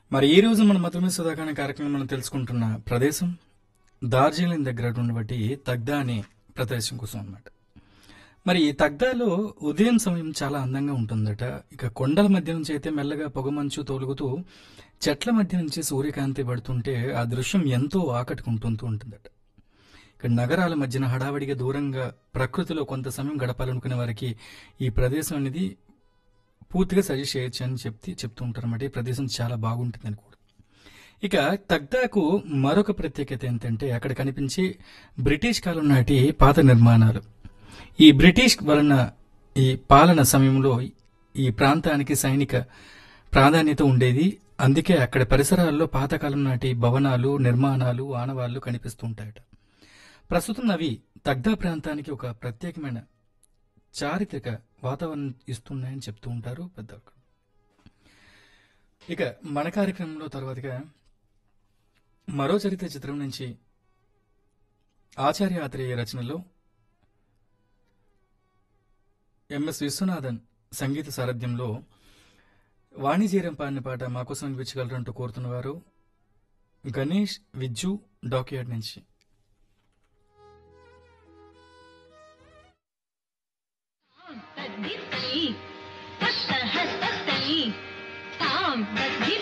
మరి ఈ రోజు మన మధుమే సుధాకరణ కార్యక్రమం మనం తెలుసుకుంటున్న ప్రదేశం డార్జిలింగ్ దగ్గర ఉన్నటువంటి తగ్దా అనే ప్రదేశం కోసం అన్నమాట మరి ఈ తగ్దాలో ఉదయం సమయం చాలా అందంగా ఉంటుందట ఇక కొండల మధ్య నుంచి అయితే మెల్లగా పొగమంచు తొలుగుతూ చెట్ల మధ్య నుంచి సూర్యకాంతి పడుతుంటే ఆ దృశ్యం ఎంతో ఆకట్టుకుంటుంటూ ఉంటుందట ఇక్కడ నగరాల మధ్యన హడావడిగా దూరంగా ప్రకృతిలో కొంత సమయం గడపాలనుకునే వారికి ఈ ప్రదేశం అనేది పూర్తిగా సజెస్ట్ చేయొచ్చు అని చెప్తే చెప్తూ ఉంటారు అన్నమాట ఈ ప్రదేశం చాలా బాగుంటుందని కూడా ఇక తగ్దాకు మరొక ప్రత్యేకత ఏంటంటే అక్కడ కనిపించే బ్రిటిష్ కాలం నాటి పాత నిర్మాణాలు ఈ బ్రిటిష్ వలన ఈ పాలన సమయంలో ఈ ప్రాంతానికి సైనిక ప్రాధాన్యత ఉండేది అందుకే అక్కడ పరిసరాల్లో పాతకాలం నాటి భవనాలు నిర్మాణాలు ఆనవాళ్లు కనిపిస్తూ ఉంటాయట ప్రస్తుతం అవి తగ్దా ప్రాంతానికి ఒక ప్రత్యేకమైన చారిత్రక వాతావరణం ఇస్తున్నాయని చెప్తూ ఉంటారు పెద్దలు ఇక మన కార్యక్రమంలో తర్వాతగా మరో చరిత్ర చిత్రం నుంచి ఆచార్య ఆత్రేయ రచనలో ఎంఎస్ విశ్వనాథన్ సంగీత సారథ్యంలో వాణిజ్యరం పాడిన పాట మాకోసం వినిపించగలరంటూ కోరుతున్నవారు గణేష్ విజ్జు డాక్యార్డ్ నుంచి తద్ది తల్లి తత్త హస్త తల్లి తాం తద్ది